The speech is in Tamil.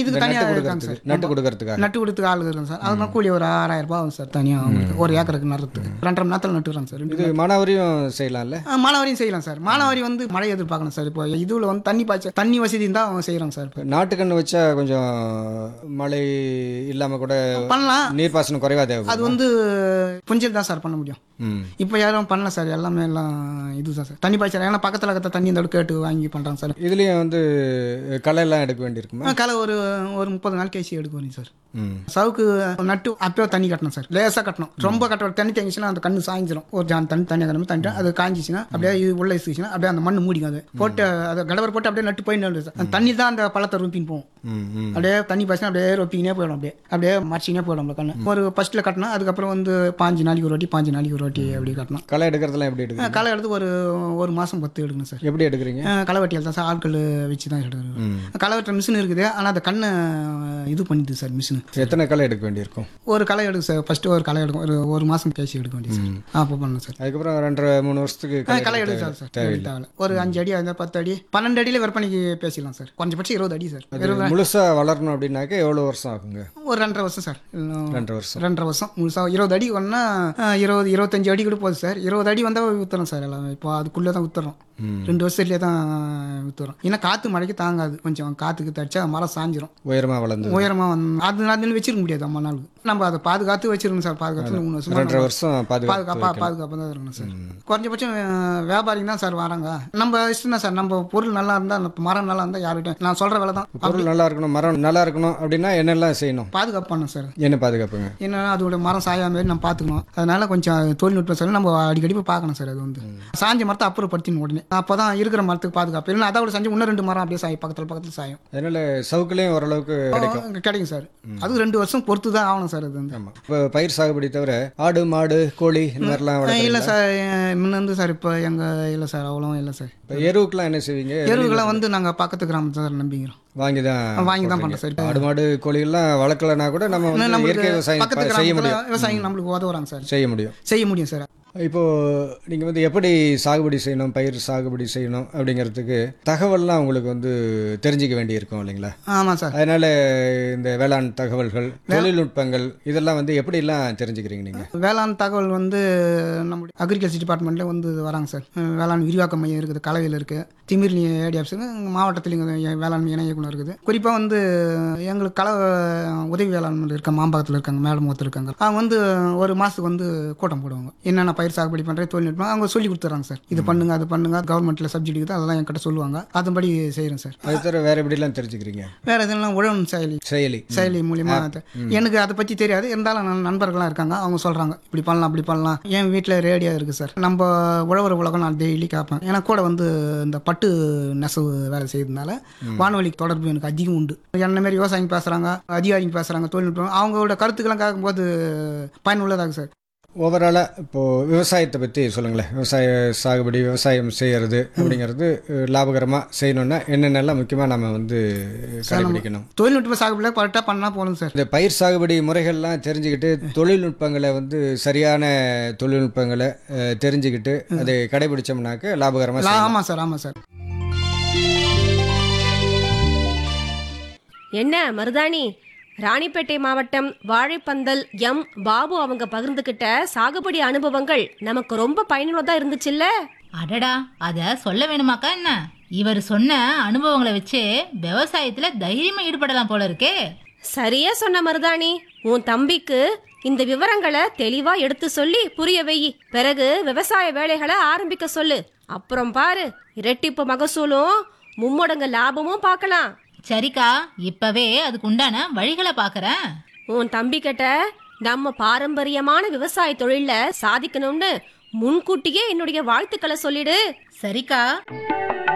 இதுக்கு இந்த தனியாக நட்டு இருக்காங்க சார் கொடுக்கறதுக்கு நட்டு கொடுக்கறதுக்காக நட்டு கொடுத்துக்கு ஆளுங்க இருக்காங்க சார் அதுக்கு கூலி ஒரு ஆறாயிரம் ரூபாய் ஆகும் சார் தனியாக அவங்களுக்கு ஒரு ஏக்கருக்கு நடுறதுக்கு ரெண்டரை மணி நேரத்தில் நட்டுக்கிறாங்க சார் ரெண்டு இது மானாவரியும் செய்யலாம்ல ஆ, மானாவாரியும் செய்யலாம் சார் மானாவாரி வந்து மழை எதிர்பார்க்கணும் சார் இப்போ இதுல வந்து தண்ணி பாய்ச்ச தண்ணி வசதி தான் அவங்க செய்கிறாங்க சார் இப்போ நாட்டுக்கண்ணு வச்சா கொஞ்சம் மழை இல்லாம கூட பண்ணலாம் நீர்ப்பாசனம் குறைவா அது தேவைப்படும் வந்து புஞ்சல் தான் சார் பண்ண முடியும் ம் இப்போ யாரும் பண்ணல சார் எல்லாமே எல்லாம் இதுதான் சார் தண்ணி பாய்ச்சல் ஏன்னா பக்கத்தில் இருக்கிற தண்ணி இந்த கேட்டு வாங்கி பண்ணுறாங்க சார் இதுலயும் வந்து களை எல்லாம் எடுக்க வேண்டியிருக்குமா ஆ, களை ஒரு ஒரு முப்பது நாள் கேசி எடுக்க வரீங்க சார் ம் சவுக்கு நட்டு அப்போ தண்ணி கட்டணும் சார் லேசாக கட்டணும் ரொம்ப கட்ட தண்ணி தேங்கிச்சுன்னா அந்த கண்ணு சாய்ஞ்சிரும் ஒரு ஜான் தண்ணி தண்ணி கட்டணும் தண்ணி அது காஞ்சிச்சுன்னா அப்படியே இது உள்ள இசுச்சுன்னா அப்படியே அந்த மண்ணு மூடிக்கும் அது போட்டு அதை கடவர் போட்டு அப்படியே நட்டு போயிட்டு சார் அந்த தண்ணி தான் அந்த பழத்தை ரொப்பின்னு போகும் ம் ம் அப்படியே தண்ணி பாய்ச்சினா அப்படியே ரொப்பிக்கினே போயிடும் அப்படியே அப்படியே மறைச்சினே போயிடும் நம்ம கண்ணு ஒரு ஃபர்ஸ்ட்டில் கட்டணும் அதுக்கப்புறம் வந்து பாஞ்சு நாளைக்கு ஒரு வாட்டி பாஞ்சு நாளைக்கு ஒரு வாட்டி அப்படி கட்டணும் களை எடுக்கிறதுலாம் எப்படி எடுக்கிறீங்க களை எடுத்து ஒரு ஒரு மாதம் பத்து எடுக்கணும் சார் எப்படி எடுக்கிறீங்க களை வெட்டியால் தான் சார் ஆட்கள் வச்சு தான் எடுக்கணும் ம் களை வெட்டுற மிஷின் இருக்குது ஆனால் அந்த கண்ணை இது பண்ணிது சார் மிஷின் எத்தனை களை எடுக்க வேண்டியிருக்கும் ஒரு களை எடுக்கும் சார் ஃபஸ்ட்டு ஒரு களை எடுக்கும் ஒரு ஒரு மாதம் கேசி எடுக்க வேண்டியது சார் அப்போ பண்ணணும் சார் அதுக்கப்புறம் ரெண்டரை மூணு வருஷத்துக்கு ஆ, களை களை எடுக்க எடுக்கும் சார் சார் தேவையில்லை தேவையில்லை ஒரு அஞ்சு அடி அந்த பத்து அடி பன்னெண்டு அடியில் விற்பனைக்கு பேசிடலாம் சார் குறைஞ்சபட்சம் இருபது அடி சார் அது முழுசா வளரணும் அப்படின்னாக்க எவ்வளவு வருஷம் ஆகுங்க ஒரு ரெண்டரை வருஷம் சார் இன்னும் ரெண்டரை வருஷம் ரெண்டரை வருஷம் முழுசாக இருபது அடி ஒன்றா இருபது இருபத்தஞ்சு அடி கூட போகுது சார் இருபது அடி வந்தால் வித்துறோம் சார் எல்லாமே இப்போ அதுக்குள்ளே தான் வித்துறோம் ம். ரெண்டு வருஷத்துலேயே தான் வித்துறோம் ஏன்னா காற்று மழைக்கு தாங்காது கொஞ்சம் காற்றுக்கு தடிச்சா மரம் சாஞ்சிரும் உயரமா வளர்ந்து உயரமாக வந்து அது நாள் வச்சிருக்க முடியாது அம்மா நாளுக்கு நம்ம அதை பாதுகாத்து வச்சிருக்கணும் சார் பாதுகாத்து மூணு வருஷம் ரெண்டரை வருஷம் பாதுகாப்பு பாதுகாப்பா பாதுகாப்பாக தான் இருக்கணும் சார் குறைஞ்சபட்சம் அஹ், வியாபாரிங்க தான் சார் வராங்க நம்ம இஷ்டம் தான் சார் நம்ம பொருள் நல்லா இருந்தால் மரம் நல்லா இருந்தால் யார்கிட்ட நான் சொல்கிற வேலை தான் பொருள் நல்லா இருக்கணும் மரம் நல்லா இருக்கணும் அப்படின்னா என்னெல்லாம் செய்யணும் பாதுகாப்பு பண்ணணும் சார் என்ன பாதுகாப்புங்க என்னன்னா அதோட மரம் சாயாம மாதிரி நம்ம பார்த்துக்கணும் அதனால கொஞ்சம் தொழில்நுட்பம் சொல்லி நம்ம அடிக்கடி போய் பார்க்கணும் சார் அது வந்து சாஞ்ச மரத்தை அப்புறப்படுத்தின உடனே அப்போ தான் இருக்கிற மரத்துக்கு பாதுகாப்பு இல்லைன்னா அதோட செஞ்சு இன்னும் ரெண்டு மரம் அப்படியே சாயும் பக்கத்தில் பக்கத்தில் சாயும் அதனால சவுக்குலேயும் ஓரளவுக்கு கிடைக்கும் கிடைக்கும் சார் அது ரெண்டு வருஷம் பொறுத்து தான் ஆகணும் சார் அது வந்து ஆமா இப்போ பயிர் சாகுபடி தவிர ஆடு மாடு கோழி இந்த மாதிரிலாம் வளர்க்குறீங்க இல்லை சார் முன்ன வந்து சார் இப்போ எங்கள் இல்லை சார் அவ்வளோ இல்லை சார் இப்போ எருவுக்குலாம் என்ன செய்வீங்க எருவுகளை வந்து நாங்கள் பக்கத்து கிராமத்தை சார் நம்பிக்கிறோம் வாங்கி தான் வாங்கி தான் பண்ணுறோம் சார் ஆடு மாடு கோழிகள்லாம் வளர்க்கலனா கூட நம்ம வந்து நம்மளுக்கு இயற்கை விவசாயம் பக்கத்து ப- செய்ய கிராமத்தில் முடியும் விவசாயிங்க நம்மளுக்கு உதவுறாங்க சார் செய்ய முடியும் செய்ய முடியும் சார் இப்போ நீங்கள் வந்து எப்படி சாகுபடி செய்யணும் பயிர் சாகுபடி செய்யணும் அப்படிங்கிறதுக்கு தகவல்லாம் உங்களுக்கு வந்து தெரிஞ்சுக்க வேண்டியிருக்கும் இல்லைங்களா ஆமாம் சார் அதனால இந்த வேளாண் தகவல்கள் தொழில்நுட்பங்கள் இதெல்லாம் வந்து எப்படிலாம் தெரிஞ்சுக்கிறீங்க நீங்கள் வேளாண் தகவல் வந்து நம்முடைய அக்ரிகல்ச்சர் டிபார்ட்மெண்ட்டில் வந்து வராங்க சார் அஹ் வேளாண் விரிவாக்க மையம் இருக்குது கலவையில் இருக்குது திமிர்லி ஏடிஎஃப்ஸுங்க மாவட்டத்தில் இங்கே வேளாண்மை இணை இயக்குனர் இருக்குது குறிப்பாக வந்து எங்களுக்கு கல உதவி வேளாண்மை இருக்க மாம்பாக்கத்தில் இருக்காங்க மேடம் ஒருத்தர் இருக்காங்க அவங்க வந்து ஒரு மாதத்துக்கு வந்து கூட்டம் போடுவாங்க என்னென்ன பயிர் சாகுபடி பண்ணுறது தொழில்நுட்பம் அவங்க சொல்லி கொடுத்துறாங்க சார் இது பண்ணுங்க அது பண்ணுங்க கவர்மெண்ட்டில் சப்சிடி இருக்குது அதெல்லாம் என்கிட்ட சொல்லுவாங்க அதன்படி செய்கிறேன் சார் அது தவிர வேற எப்படிலாம் தெரிஞ்சுக்கிறீங்க வேறு எதுலாம் உழவன் செயலி செயலி செயலி மூலியமா அது- எனக்கு அதை பற்றி தெரியாது இருந்தாலும் நன் நண்பர்கள்லாம் இருக்காங்க அவங்க சொல்கிறாங்க இப்படி பண்ணலாம் அப்படி பண்ணலாம் என் வீட்டில் ரேடியோ இருக்குது சார் நம்ம உழவர் உலகம் நான் டெய்லி கேட்பேன் ஏன்னா கூட வந்து இந்த பட்டு நெசவு வேலை செய்யறதுனால வானொலி தொடர்பு எனக்கு அதிகம் உண்டு என்ன மாதிரி விவசாயிங்க பேசுகிறாங்க அதிகாரிங்க பேசுகிறாங்க தொழில்நுட்பம் அவங்களோட கருத்துக்கெல்லாம் கேட்கும்போது பயனுள்ளதாக சார் ஓவராலாக இப்போது விவசாயத்தை பற்றி சொல்லுங்களேன் விவசாய சாகுபடி விவசாயம் செய்கிறது அப்படிங்கிறது லாபகரமாக செய்யணும்னா என்னென்னலாம் முக்கியமாக நம்ம வந்து கடைபிடிக்கணும் தொழில்நுட்ப சாகுபடியில் கரெக்டாக பண்ணால் போதும் சார் இந்த பயிர் சாகுபடி முறைகள்லாம் தெரிஞ்சுக்கிட்டு தொழில்நுட்பங்களை வந்து சரியான தொழில்நுட்பங்களை அஹ், தெரிஞ்சுக்கிட்டு அதை கடைபிடிச்சோம்னாக்க லாபகரமாக ஆமாம் சார் ஆமாம் சார் என்ன மருதாணி ராணிப்பேட்டை மாவட்டம் வாழைப்பந்தல் எம் பாபு அவங்க பகிர்ந்துகிட்ட சாகுபடி அனுபவங்கள் நமக்கு ரொம்ப பயனுள்ளதா இருந்துச்சுல்ல அடடா அத சொல்ல வேணுமாக்கா என்ன இவர் சொன்ன அனுபவங்களை வச்சு விவசாயத்துல தைரியமா ஈடுபடலாம் போல இருக்கே சரியா சொன்ன மருதாணி உன் தம்பிக்கு இந்த விவரங்களை தெளிவா எடுத்து சொல்லி புரிய வெயி பிறகு விவசாய வேலைகளை ஆரம்பிக்க சொல்லு அப்புறம் பாரு இரட்டிப்பு மகசூலும் மும்மடங்கு லாபமும் பார்க்கலாம் சரிக்கா இப்பவே அதுக்கு உண்டான வழிகளை பாக்குறேன் உன் தம்பி கிட்ட நம்ம பாரம்பரியமான விவசாய தொழில சாதிக்கணும்னு முன்கூட்டியே என்னுடைய வாழ்த்துக்களை சொல்லிடு சரிக்கா